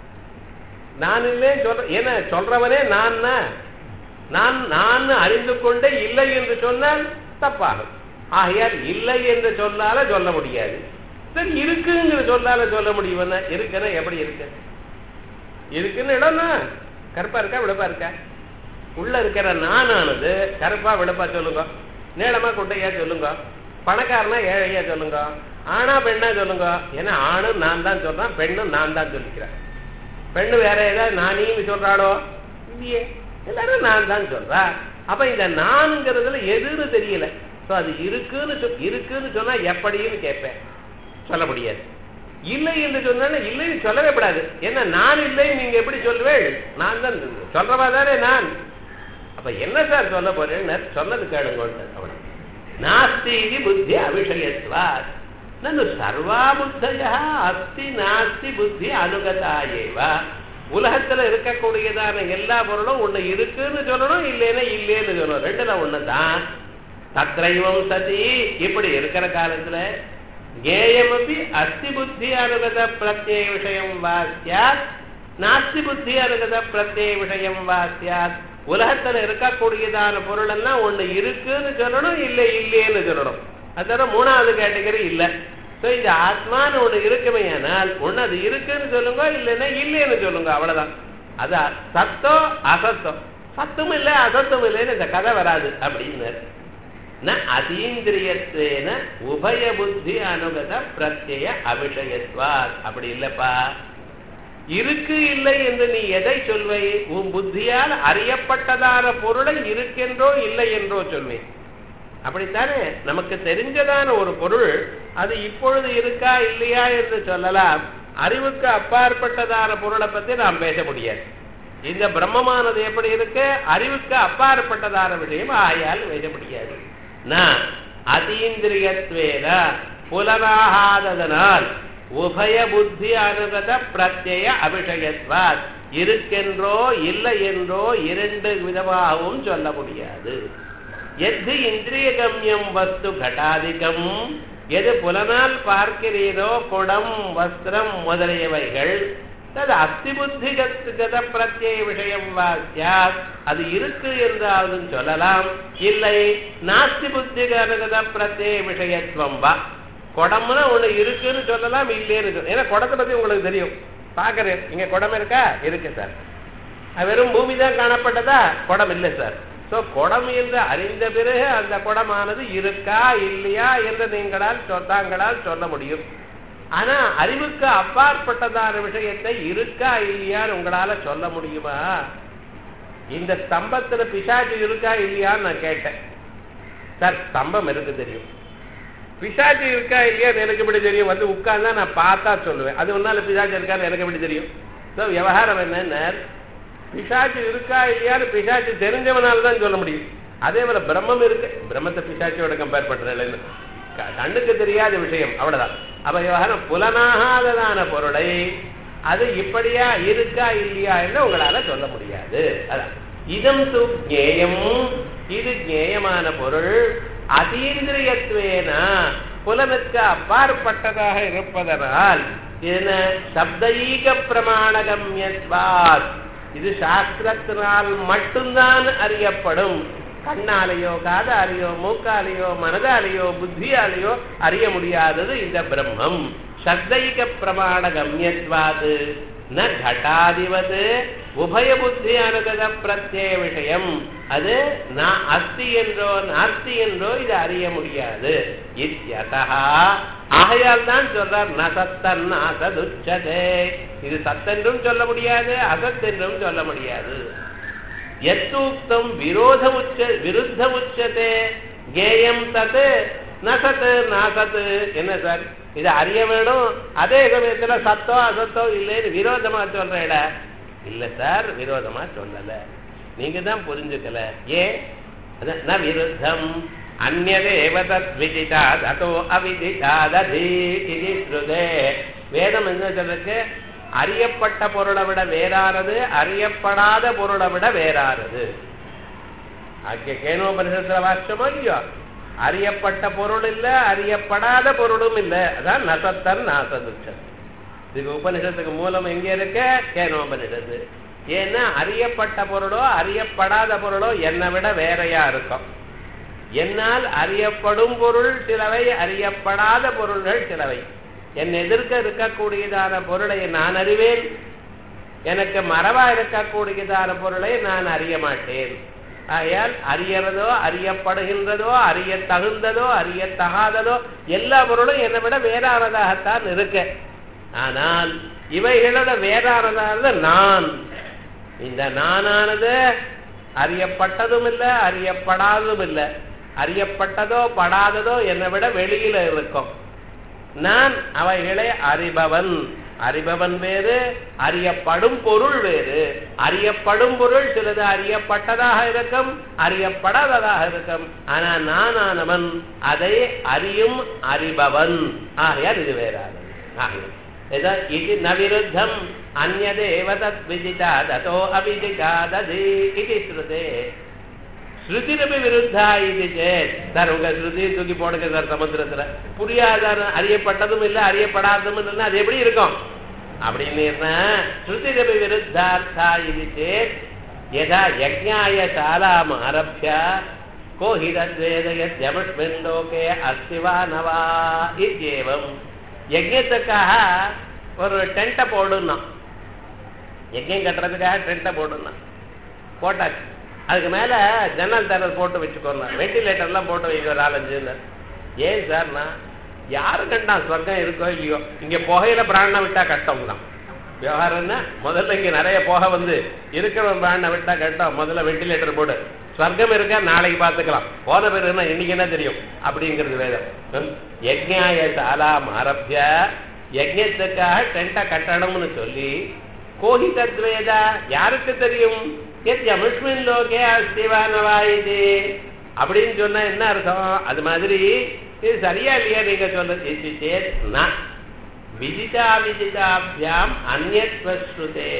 நான் இல்லைன்னு சொல்ற ஏன்னா சொல்றவனே நான் நான் நான் அறிந்து கொண்டே இல்லை என்று சொன்னால் தப்பாகும் ஆகையால் இல்லை என்று சொன்னால சொல்ல முடியாது சரி இருக்குங்கிற சொன்னால சொல்ல முடியும் இருக்குன்னா எப்படி இருக்கு இருக்குன்னு இடம்னா கருப்பா இருக்கா விழுப்பா இருக்கா உள்ள இருக்கிற நானானது கருப்பா விழுப்பா சொல்லுங்க நீளமா குட்டையா சொல்லுங்க பணக்காரனா ஏழையா சொல்லுங்க ஆனா பெண்ணா சொல்லுங்க ஏன்னா ஆணும் நான் தான் சொல்றேன் பெண்ணும் நான் தான் சொல்லிக்கிறேன் பெண்ணு வேற ஏதாவது நானின்னு சொல்றாளோ இல்லையே எல்லாரும் நான் தான் சொல்றா அப்ப இந்த நான்ங்கிறதுல எதுன்னு தெரியல சோ அது இருக்குன்னு சொல் இருக்குன்னு சொன்னா எப்படின்னு கேட்பேன் சொல்ல முடியாது இல்லை என்று சொன்னா இல்லைன்னு சொல்லவே கூடாது ஏன்னா நான் இல்லை நீங்க எப்படி சொல்லுவேள் நான் தான் சொல்றவா தானே நான் அப்ப என்ன சார் சொல்ல போறேன்னு சொன்னது கேளுங்க அவன நாஸ்தி இது புத்தி அபிஷயத்வாத் நன்னு சர்வா புத்தய அஸ்தி நாஸ்தி புத்தி அனுகதா ஏவ உலகத்துல இருக்கக்கூடியதான எல்லா பொருளும் ஒண்ணு இருக்குன்னு சொல்லணும் இல்லைன்னா இல்லைன்னு சொல்லணும் ரெண்டுல ஒண்ணுதான் தத்ரைவம் சதி இப்படி இருக்கிற காலத்துல கேயமபி அஸ்தி புத்தி அனுகத பிரத்யேக விஷயம் வா சியாத் நாஸ்தி புத்தி அனுகத பிரத்யேக விஷயம் வா சியாத் உலகத்துல இருக்கக்கூடியதான பொருள் எல்லாம் ஒண்ணு இருக்குன்னு சொல்லணும் இல்லை இல்லைன்னு சொல்லணும் அதோட மூணாவது கேட்டகரி இல்ல சோ இந்த ஆத்மான்னு ஒண்ணு இருக்குமே ஆனால் ஒண்ணு அது இருக்குன்னு சொல்லுங்க இல்லைன்னா இல்லைன்னு சொல்லுங்க அவ்வளவுதான் அது சத்தோ அசத்தம் சத்தும் இல்லை அசத்தும் இல்லைன்னு இந்த கதை வராது அப்படின்னு ந அதீந்திரியத்தேன உபய புத்தி அனுகத பிரத்யய அபிஷயத்வா அப்படி இல்லப்பா இருக்கு இல்லை என்று நீ எதை சொல்வை உன் புத்தியால் அறியப்பட்டதான பொருளை இருக்கென்றோ இல்லை என்றோ சொல்வேன் அப்படித்தானே நமக்கு தெரிஞ்சதான ஒரு பொருள் அது இப்பொழுது இருக்கா இல்லையா என்று சொல்லலாம் அறிவுக்கு அப்பாற்பட்டதான பொருளை பத்தி நாம் பேச முடியாது இந்த பிரம்மமானது எப்படி இருக்கு அறிவுக்கு அப்பாற்பட்டதான விஷயம் ஆயால் பேச முடியாது நான் அதீந்திரியத்வேன புலனாகாததனால் உபய புத்தி அனுகத பிரத்யய அபிஷயத்வாத் இருக்கென்றோ இல்லை என்றோ இரண்டு விதமாகவும் சொல்ல முடியாது எது இந்திரிய கம்யம் வஸ்து கட்டாதிகம் எது புலனால் பார்க்கிறீரோ குடம் வஸ்திரம் முதலியவைகள் அது அஸ்தி புத்தி கத பிரத்யேக விஷயம் வாசியாத் அது இருக்கு என்றாவது சொல்லலாம் இல்லை நாஸ்தி புத்தி கத பிரத்யேக விஷயத்துவம் வா குடம்னா ஒண்ணு இருக்குன்னு சொல்லலாம் இல்லைன்னு சொல்லலாம் ஏன்னா குடத்தை பத்தி உங்களுக்கு தெரியும் பாக்குறேன் இங்க குடம் இருக்கா இருக்கு சார் வெறும் பூமி தான் காணப்பட்டதா குடம் இல்லை சார் சோ குடம் என்று அறிந்த பிறகு அந்த குடமானது இருக்கா இல்லையா என்று நீங்களால் தாங்களால் சொல்ல முடியும் ஆனா அறிவுக்கு அப்பாற்பட்டதான விஷயத்தை இருக்கா இல்லையான்னு உங்களால சொல்ல முடியுமா இந்த ஸ்தம்பத்துல பிசாச்சு இருக்கா இல்லையான்னு நான் கேட்டேன் சார் ஸ்தம்பம் எனக்கு தெரியும் பிசாச்சு இருக்கா இல்லையா எனக்கு எப்படி தெரியும் வந்து உட்கார்ந்தா நான் பார்த்தா சொல்லுவேன் அது ஒன்னால பிசாச்சு இருக்கான்னு எனக்கு எப்படி தெரியும் ஸோ விவகாரம் என்னன்னு பிசாச்சு இருக்கா இல்லையான்னு பிசாச்சு தெரிஞ்சவனால தான் சொல்ல முடியும் அதே போல பிரம்மம் இருக்கு பிரம்மத்தை பிசாச்சியோட கம்பேர் பண்றேன் கண்ணுக்கு தெரியாத விஷயம் அவ்வளவுதான் அப்ப விவகாரம் புலனாகாததான பொருளை அது இப்படியா இருக்கா இல்லையா என்று உங்களால சொல்ல முடியாது அதான் இதம் து ஜேயம் இது ஜேயமான பொருள் அதீந்திரியத்வேன புலனுக்கு அப்பாற்பட்டதாக இருப்பதனால் என்ன சப்தஈக பிரமாணகம்யத்வாத் இது சாஸ்திரத்தினால் மட்டும்தான் அறியப்படும் கண்ணாலேயோ காதாலேயோ மூக்காலேயோ மனதாலேயோ புத்தியாலேயோ அறிய முடியாதது இந்த பிரம்மம் சத்தைக பிரமாண கம்யத்வாது ந கட்டாதிவது உபய புத்தி அனுகத பிரத்யேக விஷயம் அது நான் அஸ்தி என்றோ நாஸ்தி என்றோ இது அறிய முடியாது இத்தியதா ஆகையால் தான் சொல்றார் நசத்தன் அசதுச்சதே இது சத்தென்றும் சொல்ல முடியாது அசத்தென்றும் சொல்ல முடியாது எத்தூக்தம் விரோத உச்ச விருத்த உச்சதே கேயம் தத்து நசத்து நாசத்து என்ன சார் இது அறிய வேணும் அதே சமயத்துல சத்தோ அசத்தோ இல்லைன்னு விரோதமா சொல்றேட இல்ல சார் விரோதமா சொல்லல நீங்க தான் புரிஞ்சுக்கல ஏன் ந விருத்தம் அந்நதேவ தத் விதிதா ததோ அவிதிதாததி இது ஸ்ருதே வேதம் என்ன சொல்றதுக்கு அறியப்பட்ட பொருளை விட வேறானது அறியப்படாத பொருளை விட வேறானது ஆகிய கேனோபனிஷத்துல வாக்கியமோ இல்லையோ அறியப்பட்ட பொருள் இல்ல அறியப்படாத பொருளும் இல்ல அதான் நசத்தன் நாசதுச்சன் இதுக்கு உபனிஷத்துக்கு மூலம் எங்க இருக்க கேனோபனிஷத்து ஏன்னா அறியப்பட்ட பொருளோ அறியப்படாத பொருளோ என்னை விட வேறையா இருக்கும் என்னால் அறியப்படும் பொருள் சிலவை அறியப்படாத பொருள்கள் சிலவை என் எதிர்க்க இருக்கக்கூடியதான பொருளை நான் அறிவேன் எனக்கு மரபா இருக்கக்கூடியதான பொருளை நான் அறிய மாட்டேன் ஆகையால் அறியறதோ அறியப்படுகின்றதோ அறிய தகுந்ததோ அறியத்தகாததோ எல்லா பொருளும் என்னை விட வேறானதாகத்தான் இருக்கு ஆனால் இவைகளோட வேறானதானது நான் இந்த நானானது அறியப்பட்டதும் இல்லை அறியப்படாததும் இல்லை அறியப்பட்டதோ படாததோ என்னை விட வெளியில இருக்கும் நான் அவைகளை அறிபவன் அறிபவன் வேறு அறியப்படும் பொருள் வேறு அறியப்படும் பொருள் சிலது அறியப்பட்டதாக இருக்கும் அறியப்படாததாக இருக்கும் ஆனா நானானவன் அதை அறியும் அறிபவன் ஆகையால் இது வேறாது ஆகையால் यदा- इति न विरुद्धम् अन्यदेव तत् विदिता ततो अविदितादधि इति श्रुते ஸ்ருதிரபி விருத்தா இது சேத் சார் உங்க ஸ்ருதி தூக்கி போடுங்க சார் சமுத்திரத்துல புரியாத அறியப்பட்டதும் இல்லை அறியப்படாததும் இல்லைன்னா அது எப்படி இருக்கும் அப்படின்னு ஸ்ருதிரபி விருத்தார்த்தா இது சேத் யதா யஜ்ஞாய சாலாம் ஆரம்பிய को हि तद्वेद यद्यमस्मिन् लोके अस्ति वा न वा इत्येवम् யஜ்யத்துக்காக ஒரு டென்ட்டை போடணும் யஜ்யம் கட்டுறதுக்காக டென்ட்டை போடணும் போட்டாச்சு அதுக்கு மேல ஜன்னல் தரல் போட்டு வச்சுக்கோங்க வெண்டிலேட்டர்லாம் போட்டு வைக்க ஒரு நாலஞ்சுன்னு ஏன் சார்னா யாரு கண்டான் சொர்க்கம் இருக்கோ இல்லையோ இங்க புகையில பிராணனை விட்டா கஷ்டம் தான் விவகாரம்னா முதல்ல இங்க நிறைய புகை வந்து இருக்கிற பிராணனை விட்டா கஷ்டம் முதல்ல வெண்டிலேட்டர் போடு ஸ்வர்க்கம் இருக்கா நாளைக்கு பார்த்துக்கலாம் போன பிறகு என்ன இன்னைக்கு என்ன தெரியும் அப்படிங்கிறது வேதம் யஜ்ஞாய சாலாம் ஆரம்பிய யஜ்யத்துக்காக டென்ட்டை கட்டணும்னு சொல்லி கோஹி தத்வேதா யாருக்கு தெரியும் எத் யமுஷ்மின் லோகே அஸ்திவானவா இது அப்படின்னு சொன்னா என்ன அர்த்தம் அது மாதிரி இது சரியா இல்லையா நீங்க சொல்றது இது சேத் நான் விதிதா விதிதாபியாம் அந்நஸ்ருதே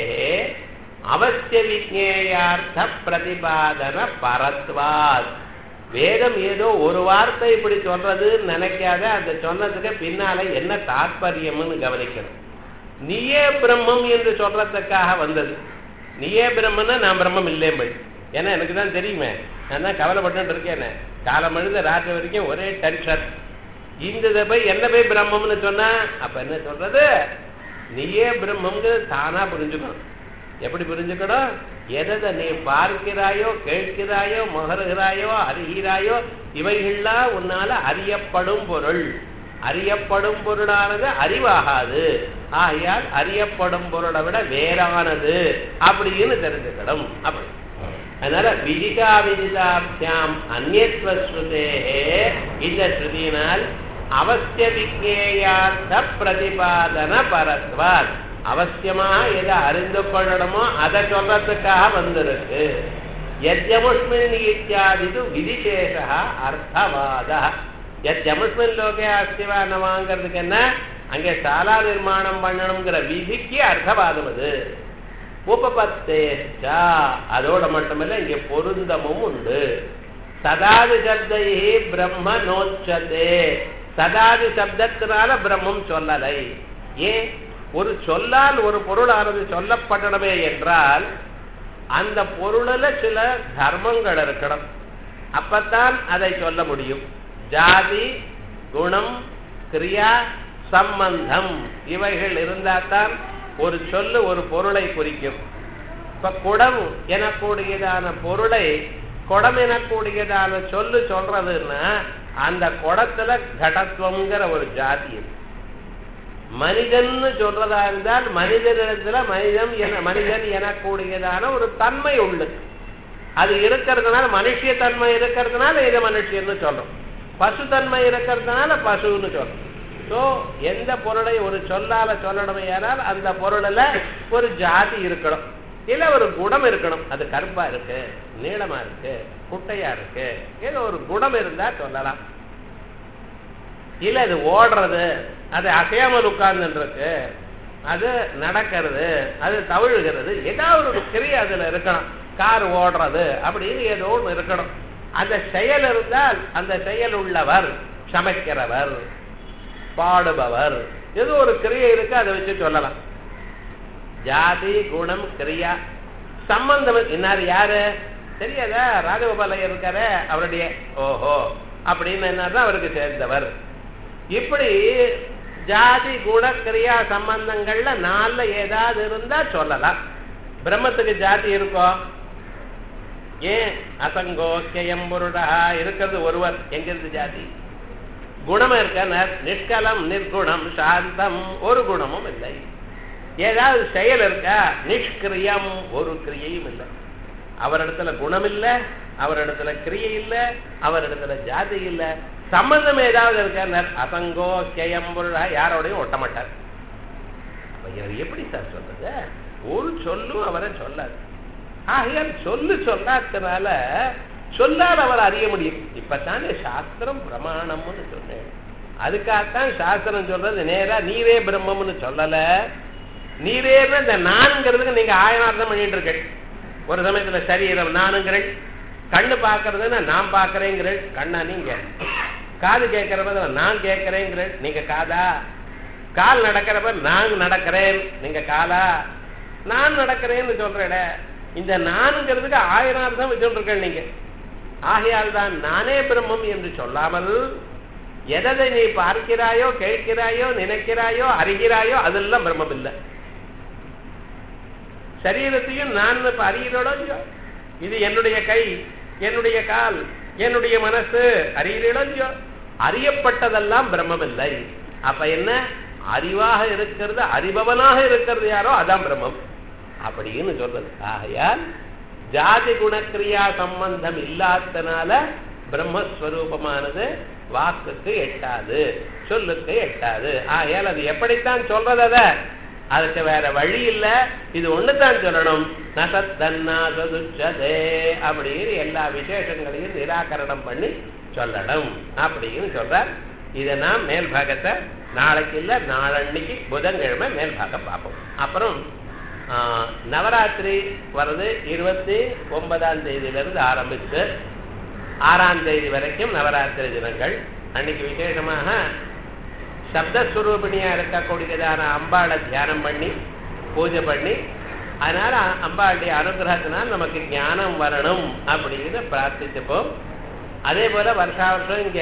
அவசிய விஜேயார்த்த பிரதிபாதன பரத்வாத் வேதம் ஏதோ ஒரு வார்த்தை இப்படி சொல்றதுன்னு நினைக்காத அந்த சொன்னதுக்கு பின்னால என்ன தாற்பயம்னு கவனிக்கணும் நீயே பிரம்மம் என்று சொல்றதுக்காக வந்தது நீயே பிரம்மன்னா நான் பிரம்மம் இல்லேன் ஏன்னா எனக்கு தான் தெரியுமே நான் தான் கவலைப்பட்டு இருக்கேனே காலம் அழுத ராத்திரி வரைக்கும் ஒரே டென்ஷன் இந்த இதை போய் என்ன போய் பிரம்மம்னு சொன்னா அப்ப என்ன சொல்றது நீயே பிரம்மங்கிறது தானா புரிஞ்சுக்கணும் எப்படி புரிஞ்சுக்கணும் எதை நீ பார்க்கிறாயோ கேட்கிறாயோ முகருகிறாயோ அறிகிறாயோ இவைகள்லாம் உன்னால அறியப்படும் பொருள் அறியப்படும் பொருளானது அறிவாகாது ஆகையால் அறியப்படும் பொருளை விட வேறானது அப்படின்னு தெரிஞ்சுக்கணும் அப்படி அதனால விதிகா விதிதாபியாம் அந்நத்வஸ்ருதே இந்த ஸ்ருதியினால் அவசிய விஜேயார்த்த பிரதிபாதன பரத்வாத் அவசியமாக எதை அறிந்து கொள்ளணுமோ அதை சொல்றதுக்காக வந்திருக்கு யஜமுஷ்மின் இத்தியாதிது விதிசேஷா அர்த்தவாத யஜமுஷ்மின் லோகே அஸ்திவா நவாங்கிறதுக்கு என்ன அங்கே சாலா நிர்மாணம் பண்ணணுங்கிற விதிக்கு அர்த்தவாதம் அது உபபத்தேச்சா அதோட மட்டுமல்ல இங்க பொருந்தமும் உண்டு சதாதி சப்தை பிரம்ம நோச்சதே சதாதி சப்தத்தினால பிரம்மம் சொல்லலை ஏன் ஒரு சொல்லால் ஒரு பொருளானது சொல்லப்படணுமே என்றால் அந்த பொருளில் சில தர்மங்கள் இருக்கணும் அப்பத்தான் அதை சொல்ல முடியும் ஜாதி குணம் கிரியா சம்பந்தம் இவைகள் இருந்தால்தான் ஒரு சொல்லு ஒரு பொருளை குறிக்கும் இப்ப குடம் எனக்கூடியதான பொருளை குடம் எனக்கூடியதான சொல்லு சொல்றதுன்னா அந்த குடத்துல கடத்துவங்கிற ஒரு ஜாதி இருக்கு மனிதன்னு சொல்றதா இருந்தால் மனிதனிடத்துல மனிதன் என மனிதன் எனக்கூடியதான ஒரு தன்மை உள்ளது அது இருக்கிறதுனால மனுஷிய தன்மை இருக்கிறதுனால இதை மனுஷியன்னு சொல்றோம் பசு தன்மை இருக்கிறதுனால பசுன்னு சொல்றோம் ஸோ எந்த பொருளை ஒரு சொல்லால சொல்லணுமே ஆனால் அந்த பொருளில் ஒரு ஜாதி இருக்கணும் இல்ல ஒரு குணம் இருக்கணும் அது கருப்பா இருக்கு நீளமா இருக்கு குட்டையா இருக்கு ஏதோ ஒரு குணம் இருந்தா சொல்லலாம் இல்ல அது ஓடுறது அது அசையாமல் உட்கார்ந்துருக்கு அது நடக்கிறது அது தவிழுகிறது ஏதாவது ஒரு கிரியை அதுல இருக்கணும் கார் ஓடுறது அப்படின்னு ஏதோ ஒன்று இருக்கணும் அந்த செயல் இருந்தால் அந்த செயல் உள்ளவர் சமைக்கிறவர் பாடுபவர் ஏதோ ஒரு கிரியை இருக்கு அதை வச்சு சொல்லலாம் ஜாதி குணம் கிரியா சம்பந்தம் இன்னார் யாரு தெரியாதா ராஜகோபாலையர் இருக்காரு அவருடைய ஓஹோ அப்படின்னு என்னன்னா அவருக்கு சேர்ந்தவர் இப்படி ஜாதி குண கிரியா சம்பந்தங்கள்ல நாலுல ஏதாவது இருந்தா சொல்லலாம் பிரம்மத்துக்கு ஜாதி இருக்கோ ஏன் அசங்கோக்கியம் பொருடா இருக்கிறது ஒருவர் எங்கிருந்து ஜாதி குணம் இருக்க நிஷ்கலம் நிர்குணம் சாந்தம் ஒரு குணமும் இல்லை ஏதாவது செயல் இருக்கா நிஷ்கிரியம் ஒரு கிரியையும் இல்லை அவரிடத்துல குணம் இல்லை அவரிடத்துல கிரியை இல்லை அவரிடத்துல ஜாதி இல்லை சம்பந்தம் ஏதாவது இருக்க அசங்கோ கேயம் பொருளா யாரோடையும் ஒட்ட மாட்டார் அவர் எப்படி சார் சொல்றது ஒரு சொல்லும் அவரை சொல்லாது ஆகையால் சொல்லு சொல்லாதனால சொல்லாத அவர் அறிய முடியும் இப்பதானே சாஸ்திரம் பிரமாணம்னு சொன்னேன் அதுக்காகத்தான் சாஸ்திரம் சொல்றது நேரா நீரே பிரம்மம்னு சொல்லல நீரே இந்த நான்கிறதுக்கு நீங்க ஆயிரம் பண்ணிட்டு இருக்கேன் ஒரு சமயத்துல சரீரம் நானுங்கிறேன் கண்ணு பாக்குறதுன்னா நான் பாக்குறேங்கிறேன் கண்ணா நீங்க காது கேட்கறப்ப நான் கேட்கறேங்கிறேன் நீங்க காதா கால் நடக்கிறப்ப நான் நடக்கிறேன் நீங்க காலா நான் நடக்கிறேன்னு சொல்றேன் இந்த நானுங்கிறதுக்கு ஆயிரம் அர்த்தம் வச்சுருக்கேன் நீங்க ஆகையால் தான் நானே பிரம்மம் என்று சொல்லாமல் எதை நீ பார்க்கிறாயோ கேட்கிறாயோ நினைக்கிறாயோ அறிகிறாயோ அதெல்லாம் பிரம்மம் இல்லை சரீரத்தையும் நான் இப்ப அறிகிறோடோ இல்லையோ இது என்னுடைய கை என்னுடைய கால் என்னுடைய மனசு அறிகிறீடோ இல்லையோ அறியப்பட்டதெல்லாம் பிரம்மம் இல்லை அப்ப என்ன அறிவாக இருக்கிறது அறிபவனாக இருக்கிறது யாரோ அதான் பிரம்மம் அப்படின்னு சொல்றது ஆகையால் ஜாதி குணக்கிரியா சம்பந்தம் இல்லாதனால பிரம்மஸ்வரூபமானது வாக்குக்கு எட்டாது சொல்லுக்கு எட்டாது ஆகையால் அது எப்படித்தான் சொல்றது அத அதுக்கு வேற வழி இல்ல இது ஒண்ணுதான் சொல்லணும் நசத்தன்னாசதுச்சதே அப்படின்னு எல்லா விசேஷங்களையும் நிராகரணம் பண்ணி சொல்லணும் அப்படின்னு சொல்றார் இதை நாம் மேல் பாகத்தை நாளைக்கு இல்ல நாளன்னைக்கு புதன்கிழமை மேல் பாகம் பார்ப்போம் அப்புறம் நவராத்திரி வர்றது இருபத்தி ஒன்பதாம் தேதியிலிருந்து ஆரம்பிச்சு ஆறாம் தேதி வரைக்கும் நவராத்திரி தினங்கள் அன்னைக்கு விசேஷமாக சப்தஸ்வரூபிணியா இருக்கக்கூடியதான அம்பாளை தியானம் பண்ணி பூஜை பண்ணி அதனால அம்பாளுடைய அனுகிரகத்தினால் நமக்கு ஞானம் வரணும் அப்படின்னு பிரார்த்திச்சுப்போம் அதே போல வருஷா வருஷம் இங்க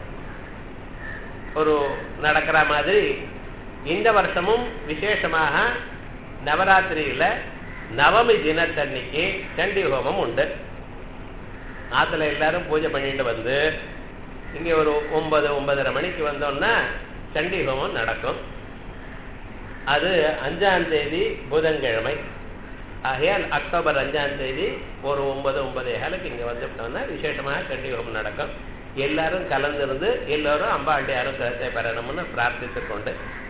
ஒரு நடக்கிற மாதிரி இந்த வருஷமும் விசேஷமாக நவராத்திரியில நவமி தினத்தன்னைக்கு சண்டி ஹோமம் உண்டு ஆத்துல எல்லாரும் பூஜை பண்ணிட்டு வந்து இங்க ஒரு ஒன்பது ஒன்பதரை மணிக்கு வந்தோம்னா சண்டி ஹோமம் நடக்கும் அது அஞ்சாம் தேதி புதன்கிழமை ஆகையால் அக்டோபர் அஞ்சாம் தேதி ஒரு ஒன்பது ஒன்பதே காலுக்கு இங்க வந்துட்டோம்னா விசேஷமாக சண்டி ஹோமம் நடக்கும் எல்லாரும் கலந்திருந்து எல்லோரும் அம்பாளுடைய அனுகிரகத்தை பெறணும்னு பிரார்த்தித்துக் கொண்டு